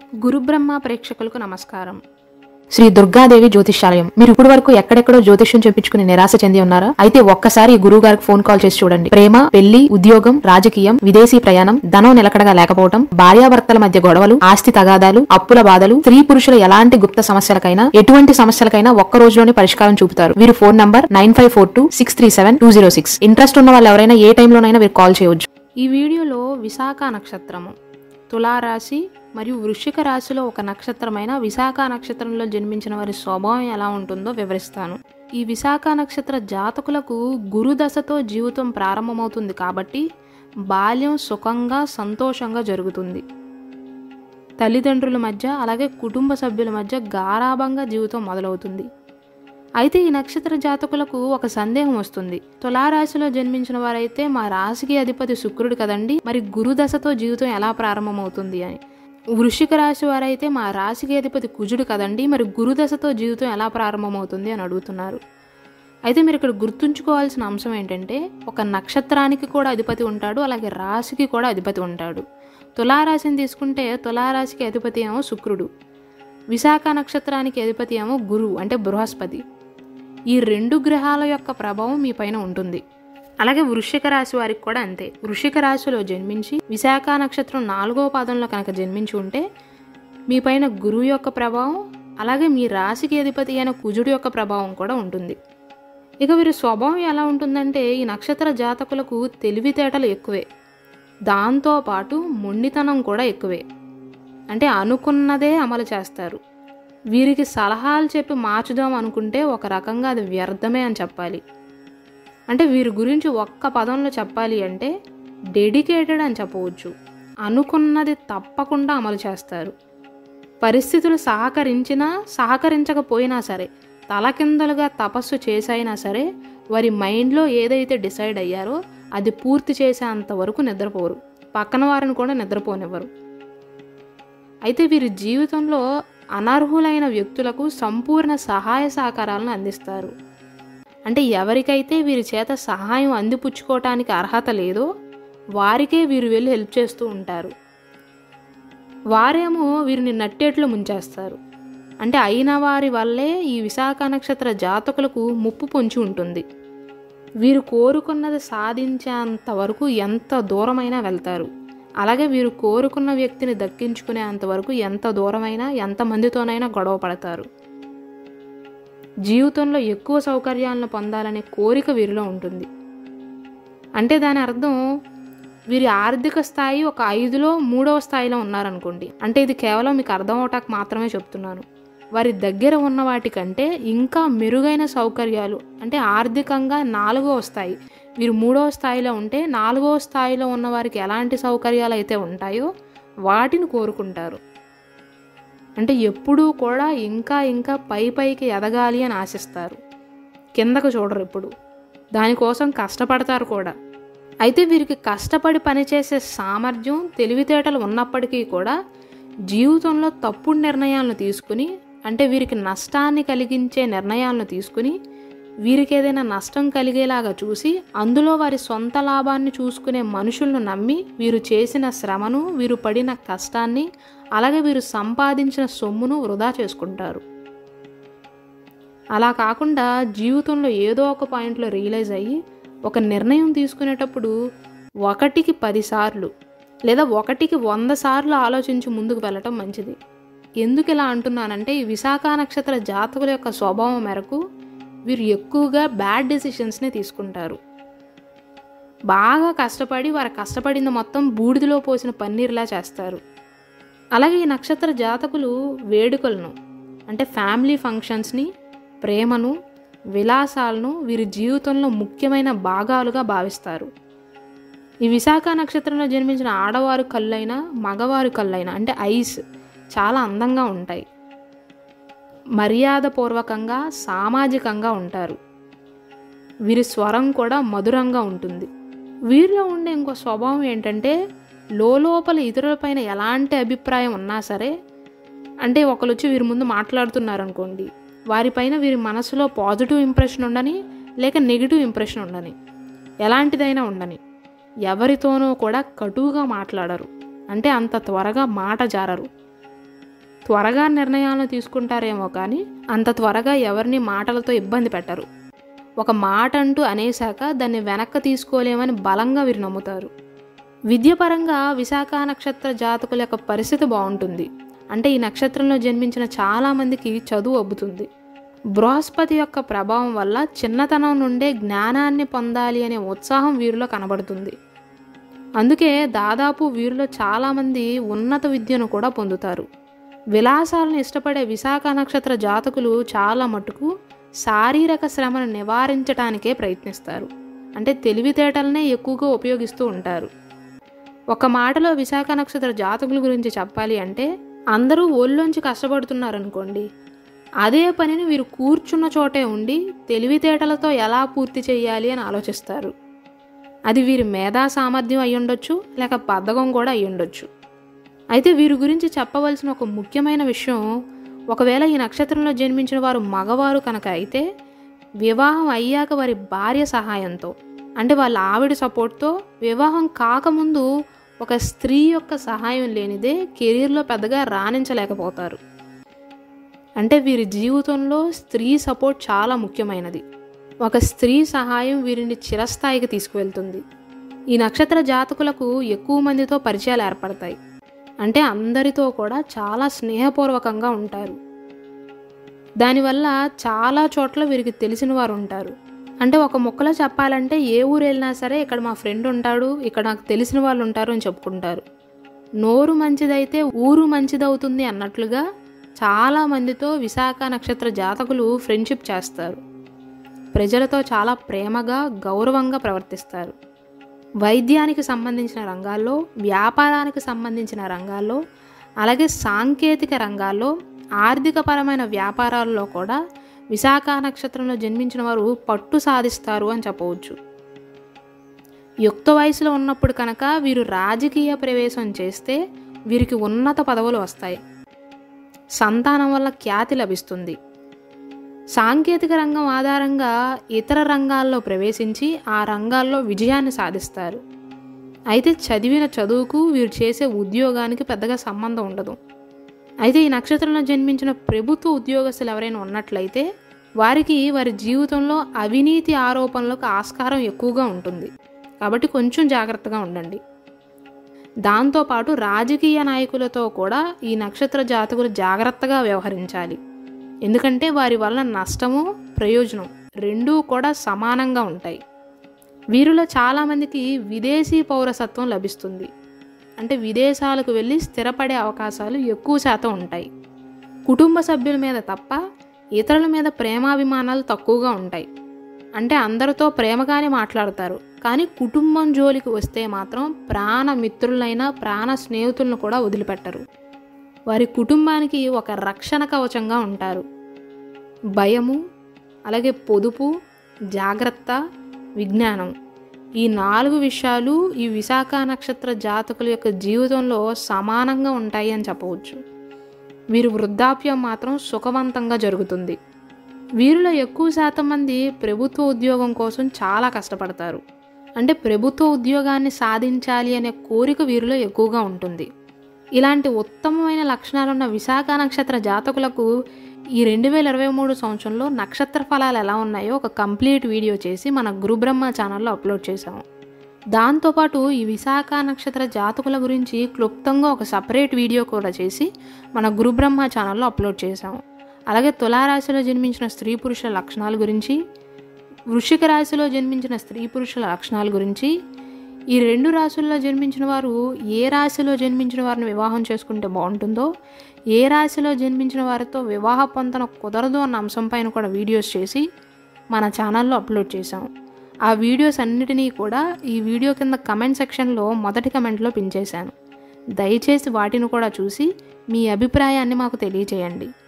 గురుబ్రహ్మ ప్రేక్షకులకు నమస్కారం శ్రీ దుర్గాదేవి జ్యోతిష్యాలయం మీరు ఇప్పుడు వరకు ఎక్కడెక్కడో జ్యోతిష్యం చెప్పించుకుని నిరాశ చెంది ఉన్నారా అయితే ఒక్కసారి ఈ గురువు గారికి ఫోన్ కాల్ చేసి చూడండి ప్రేమ పెళ్లి ఉద్యోగం రాజకీయం విదేశీ ప్రయాణం ధనం నిలకడగా లేకపోవడం భార్యాభర్తల మధ్య గొడవలు ఆస్తి తగాదాలు అప్పుల బాధలు స్త్రీ పురుషుల ఎలాంటి గుప్త సమస్యలకైనా ఎటువంటి సమస్యలకైనా ఒక్క రోజులోనే పరిష్కారం చూపుతారు వీరు phone number nine five four two six three seven two zero six interest ఉన్న వాళ్ళు ఎవరైనా ఏ టైంలోనైనా మీరు కాల్ చేయవచ్చు ఈ వీడియోలో విశాఖ నక్షత్రము తులారాశి మరియు వృశ్చిక రాశిలో ఒక నక్షత్రమైన విశాఖ నక్షత్రంలో జన్మించిన వారి స్వభావం ఎలా ఉంటుందో వివరిస్తాను ఈ విశాఖ నక్షత్ర జాతకులకు గురు దశతో జీవితం ప్రారంభమవుతుంది కాబట్టి బాల్యం సుఖంగా సంతోషంగా జరుగుతుంది తల్లిదండ్రుల మధ్య అలాగే కుటుంబ సభ్యుల మధ్య గారాభంగా జీవితం మొదలవుతుంది అయితే ఈ నక్షత్ర జాతకులకు ఒక సందేహం వస్తుంది తులారాశిలో జన్మించిన వారైతే మా రాశికి అధిపతి శుక్రుడు కదండి మరి గురు దశతో జీవితం ఎలా ప్రారంభమవుతుంది అని వృషిక రాశి వారైతే మా రాశికి అధిపతి కుజుడు కదండి మరి గురు దశతో జీవితం ఎలా ప్రారంభమవుతుంది అని అడుగుతున్నారు అయితే మీరు ఇక్కడ గుర్తుంచుకోవాల్సిన అంశం ఏంటంటే ఒక నక్షత్రానికి కూడా అధిపతి ఉంటాడు అలాగే రాశికి కూడా అధిపతి ఉంటాడు తులారాశిని తీసుకుంటే తులారాశికి అధిపతి ఏమో శుక్రుడు విశాఖ నక్షత్రానికి అధిపతి ఏమో గురువు అంటే బృహస్పతి ఈ రెండు గ్రహాల యొక్క ప్రభావం మీ పైన ఉంటుంది అలాగే వృశ్చిక రాశి వారికి కూడా అంతే వృశ్చిక రాశిలో జన్మించి విశాఖ నక్షత్రం నాలుగో పాదంలో కనుక జన్మించి ఉంటే మీ పైన గురువు యొక్క ప్రభావం అలాగే మీ రాశికి అధిపతి అయిన కుజుడు యొక్క ప్రభావం కూడా ఉంటుంది ఇక వీరి స్వభావం ఎలా ఉంటుందంటే ఈ నక్షత్ర జాతకులకు తెలివితేటలు ఎక్కువే దాంతోపాటు మొండితనం కూడా ఎక్కువే అంటే అనుకున్నదే అమలు చేస్తారు వీరికి సలహాలు చెప్పి మార్చుదాం అనుకుంటే ఒక రకంగా అది వ్యర్థమే అని చెప్పాలి అంటే వీరి గురించి ఒక్క పదంలో చెప్పాలి అంటే డెడికేటెడ్ అని చెప్పవచ్చు అనుకున్నది తప్పకుండా అమలు చేస్తారు పరిస్థితులు సహకరించినా సహకరించకపోయినా సరే తలకిందలుగా తపస్సు చేసైనా సరే వారి మైండ్లో ఏదైతే డిసైడ్ అయ్యారో అది పూర్తి చేసేంత వరకు నిద్రపోరు పక్కన వారిని కూడా నిద్రపోనివ్వరు అయితే వీరి జీవితంలో అనర్హులైన వ్యక్తులకు సంపూర్ణ సహాయ సహకారాలను అందిస్తారు అంటే ఎవరికైతే వీరి చేత సహాయం అందిపుచ్చుకోవటానికి అర్హత లేదో వారికే వీరు వెళ్ళి హెల్ప్ చేస్తూ ఉంటారు వారేమో వీరిని నట్టేట్లో ముంచేస్తారు అంటే అయిన వారి వల్లే ఈ విశాఖ నక్షత్ర జాతకులకు ముప్పు పొంచి ఉంటుంది వీరు కోరుకున్నది సాధించేంత వరకు ఎంత దూరమైనా వెళ్తారు అలాగే వీరు కోరుకున్న వ్యక్తిని దక్కించుకునేంత వరకు ఎంత దూరమైనా ఎంతమందితోనైనా గొడవ పడతారు జీవితంలో ఎక్కువ సౌకర్యాలను పొందాలనే కోరిక వీరిలో ఉంటుంది అంటే దాని అర్థం వీరి ఆర్థిక స్థాయి ఒక ఐదులో మూడవ స్థాయిలో ఉన్నారనుకోండి అంటే ఇది కేవలం మీకు అర్థం అవటానికి మాత్రమే చెప్తున్నాను వారి దగ్గర ఉన్న వాటికంటే ఇంకా మెరుగైన సౌకర్యాలు అంటే ఆర్థికంగా నాలుగవ స్థాయి వీరు మూడవ స్థాయిలో ఉంటే నాలుగవ స్థాయిలో ఉన్న వారికి ఎలాంటి సౌకర్యాలు అయితే ఉంటాయో వాటిని కోరుకుంటారు అంటే ఎప్పుడూ కూడా ఇంకా ఇంకా పై పైకి ఎదగాలి అని ఆశిస్తారు కిందకు చూడరు ఇప్పుడు దానికోసం కష్టపడతారు కూడా అయితే వీరికి కష్టపడి పనిచేసే సామర్థ్యం తెలివితేటలు ఉన్నప్పటికీ కూడా జీవితంలో తప్పుడు నిర్ణయాలను తీసుకుని అంటే వీరికి నష్టాన్ని కలిగించే నిర్ణయాలను తీసుకుని వీరికి ఏదైనా నష్టం కలిగేలాగా చూసి అందులో వారి సొంత లాభాన్ని చూసుకునే మనుషులను నమ్మి వీరు చేసిన శ్రమను వీరు పడిన కష్టాన్ని అలాగే వీరు సంపాదించిన సొమ్మును వృధా చేసుకుంటారు అలా కాకుండా జీవితంలో ఏదో ఒక పాయింట్లో రియలైజ్ అయ్యి ఒక నిర్ణయం తీసుకునేటప్పుడు ఒకటికి పదిసార్లు లేదా ఒకటికి వంద సార్లు ఆలోచించి ముందుకు వెళ్ళటం మంచిది ఎందుకు ఇలా అంటున్నానంటే ఈ విశాఖ నక్షత్ర జాతకుల యొక్క స్వభావం మేరకు వీరు ఎక్కువగా బ్యాడ్ డెసిషన్స్ని తీసుకుంటారు బాగా కష్టపడి వారు కష్టపడింది మొత్తం బూడిదలో పోసిన పన్నీర్లా చేస్తారు అలాగే ఈ నక్షత్ర జాతకులు వేడుకలను అంటే ఫ్యామిలీ ఫంక్షన్స్ని ప్రేమను విలాసాలను వీరి జీవితంలో ముఖ్యమైన భాగాలుగా భావిస్తారు ఈ విశాఖ నక్షత్రంలో జన్మించిన ఆడవారు కళ్ళైనా మగవారు కళ్ళైనా అంటే ఐస్ చాలా అందంగా ఉంటాయి మర్యాదపూర్వకంగా సామాజికంగా ఉంటారు వీరి స్వరం కూడా మధురంగా ఉంటుంది వీరిలో ఉండే ఇంకో స్వభావం ఏంటంటే లోపల ఇతరులపైన ఎలాంటి అభిప్రాయం ఉన్నా సరే అంటే ఒకరు వచ్చి వీరి ముందు మాట్లాడుతున్నారు అనుకోండి వారిపైన వీరి మనసులో పాజిటివ్ ఇంప్రెషన్ ఉండని లేక నెగిటివ్ ఇంప్రెషన్ ఉండని ఎలాంటిదైనా ఉండని ఎవరితోనూ కూడా కటువుగా మాట్లాడరు అంటే అంత త్వరగా మాట జారరు త్వరగా నిర్ణయాలను తీసుకుంటారేమో కానీ అంత త్వరగా ఎవరిని మాటలతో ఇబ్బంది పెట్టరు ఒక మాట అంటూ అనేశాక దాన్ని వెనక్కి తీసుకోలేమని బలంగా వీరు నమ్ముతారు విద్యపరంగా విశాఖ నక్షత్ర జాతకుల యొక్క పరిస్థితి బాగుంటుంది అంటే ఈ నక్షత్రంలో జన్మించిన చాలామందికి చదువు అబ్బుతుంది బృహస్పతి యొక్క ప్రభావం వల్ల చిన్నతనం నుండే జ్ఞానాన్ని పొందాలి అనే ఉత్సాహం వీరిలో కనబడుతుంది అందుకే దాదాపు వీరిలో చాలామంది ఉన్నత విద్యను కూడా పొందుతారు విలాసాలను ఇష్టపడే విశాఖ నక్షత్ర జాతకులు చాలా మటుకు శారీరక శ్రమను నివారించడానికే ప్రయత్నిస్తారు అంటే తెలివితేటలనే ఎక్కువగా ఉపయోగిస్తూ ఉంటారు ఒక మాటలో విశాఖ నక్షత్ర జాతకుల గురించి చెప్పాలి అంటే అందరూ ఒళ్ళోంచి కష్టపడుతున్నారనుకోండి అదే పనిని వీరు కూర్చున్న చోటే ఉండి తెలివితేటలతో ఎలా పూర్తి చేయాలి అని ఆలోచిస్తారు అది వీరి మేధా సామర్థ్యం అయి ఉండొచ్చు లేక బద్ధకం కూడా అయి ఉండొచ్చు అయితే వీరి గురించి చెప్పవలసిన ఒక ముఖ్యమైన విషయం ఒకవేళ ఈ నక్షత్రంలో జన్మించిన వారు మగవారు కనుక అయితే వివాహం అయ్యాక వారి భార్య సహాయంతో అంటే వాళ్ళ ఆవిడ సపోర్ట్తో వివాహం కాకముందు ఒక స్త్రీ యొక్క సహాయం లేనిదే కెరీర్లో పెద్దగా రాణించలేకపోతారు అంటే వీరి జీవితంలో స్త్రీ సపోర్ట్ చాలా ముఖ్యమైనది ఒక స్త్రీ సహాయం వీరిని చిరస్థాయికి తీసుకువెళ్తుంది ఈ నక్షత్ర జాతకులకు ఎక్కువ మందితో పరిచయాలు ఏర్పడతాయి అంటే అందరితో కూడా చాలా స్నేహపూర్వకంగా ఉంటారు దానివల్ల చాలా చోట్ల వీరికి తెలిసిన వారు ఉంటారు అంటే ఒక ముక్కలో చెప్పాలంటే ఏ ఊరు వెళ్ళినా సరే ఇక్కడ మా ఫ్రెండ్ ఉంటాడు ఇక్కడ నాకు తెలిసిన వాళ్ళు ఉంటారు అని చెప్పుకుంటారు నోరు మంచిదైతే ఊరు మంచిదవుతుంది అన్నట్లుగా చాలా మందితో విశాఖ నక్షత్ర జాతకులు ఫ్రెండ్షిప్ చేస్తారు ప్రజలతో చాలా ప్రేమగా గౌరవంగా ప్రవర్తిస్తారు వైద్యానికి సంబంధించిన రంగాల్లో వ్యాపారానికి సంబంధించిన రంగాల్లో అలాగే సాంకేతిక రంగాల్లో ఆర్థికపరమైన వ్యాపారాల్లో కూడా విశాఖ నక్షత్రంలో జన్మించిన వారు పట్టు సాధిస్తారు అని చెప్పవచ్చు యుక్త వయసులో ఉన్నప్పుడు కనుక వీరు రాజకీయ ప్రవేశం చేస్తే వీరికి ఉన్నత పదవులు వస్తాయి సంతానం వల్ల ఖ్యాతి లభిస్తుంది సాంకేతిక రంగం ఆధారంగా ఇతర రంగాల్లో ప్రవేశించి ఆ రంగాల్లో విజయాన్ని సాధిస్తారు అయితే చదివిన చదువుకు వీరు చేసే ఉద్యోగానికి పెద్దగా సంబంధం ఉండదు అయితే ఈ నక్షత్రంలో జన్మించిన ప్రభుత్వ ఉద్యోగస్తులు ఎవరైనా ఉన్నట్లయితే వారికి వారి జీవితంలో అవినీతి ఆరోపణలకు ఆస్కారం ఎక్కువగా ఉంటుంది కాబట్టి కొంచెం జాగ్రత్తగా ఉండండి దాంతోపాటు రాజకీయ నాయకులతో కూడా ఈ నక్షత్ర జాతకులు జాగ్రత్తగా వ్యవహరించాలి ఎందుకంటే వారి వల్ల నష్టము ప్రయోజనం రెండూ కూడా సమానంగా ఉంటాయి వీరిలో చాలామందికి విదేశీ పౌరసత్వం లభిస్తుంది అంటే విదేశాలకు వెళ్ళి స్థిరపడే అవకాశాలు ఎక్కువ శాతం ఉంటాయి కుటుంబ సభ్యుల మీద తప్ప ఇతరుల మీద ప్రేమాభిమానాలు తక్కువగా ఉంటాయి అంటే అందరితో ప్రేమగానే మాట్లాడతారు కానీ కుటుంబం జోలికి వస్తే మాత్రం ప్రాణ మిత్రులైన ప్రాణ స్నేహితులను కూడా వదిలిపెట్టరు వారి కుటుంబానికి ఒక రక్షణ కవచంగా ఉంటారు భయము అలాగే పొదుపు జాగ్రత్త విజ్ఞానం ఈ నాలుగు విషయాలు ఈ విశాఖ నక్షత్ర జాతకుల యొక్క జీవితంలో సమానంగా ఉంటాయి అని చెప్పవచ్చు వీరి వృద్ధాప్యం మాత్రం సుఖవంతంగా జరుగుతుంది వీరిలో ఎక్కువ శాతం మంది ప్రభుత్వ ఉద్యోగం కోసం చాలా కష్టపడతారు అంటే ప్రభుత్వ ఉద్యోగాన్ని సాధించాలి అనే కోరిక వీరిలో ఎక్కువగా ఉంటుంది ఇలాంటి ఉత్తమమైన లక్షణాలున్న విశాఖ నక్షత్ర జాతకులకు ఈ రెండు వేల ఇరవై మూడు సంవత్సరంలో నక్షత్ర ఫలాలు ఎలా ఉన్నాయో ఒక కంప్లీట్ వీడియో చేసి మన గురుబ్రహ్మ ఛానల్లో అప్లోడ్ చేశాము దాంతోపాటు ఈ విశాఖ నక్షత్ర జాతకుల గురించి క్లుప్తంగా ఒక సపరేట్ వీడియో కూడా చేసి మన గురుబ్రహ్మ ఛానల్లో అప్లోడ్ చేశాము అలాగే తులారాశిలో జన్మించిన స్త్రీ పురుషుల లక్షణాల గురించి వృశ్చిక రాశిలో జన్మించిన స్త్రీ పురుషుల లక్షణాల గురించి ఈ రెండు రాశుల్లో జన్మించిన వారు ఏ రాశిలో జన్మించిన వారిని వివాహం చేసుకుంటే బాగుంటుందో ఏ రాశిలో జన్మించిన వారితో వివాహ పొందన కుదరదు అన్న అంశంపైన కూడా వీడియోస్ చేసి మన ఛానల్లో అప్లోడ్ చేశాం ఆ వీడియోస్ అన్నిటినీ కూడా ఈ వీడియో కింద కమెంట్ సెక్షన్లో మొదటి కమెంట్లో పిన్ చేశాను దయచేసి వాటిని కూడా చూసి మీ అభిప్రాయాన్ని మాకు తెలియచేయండి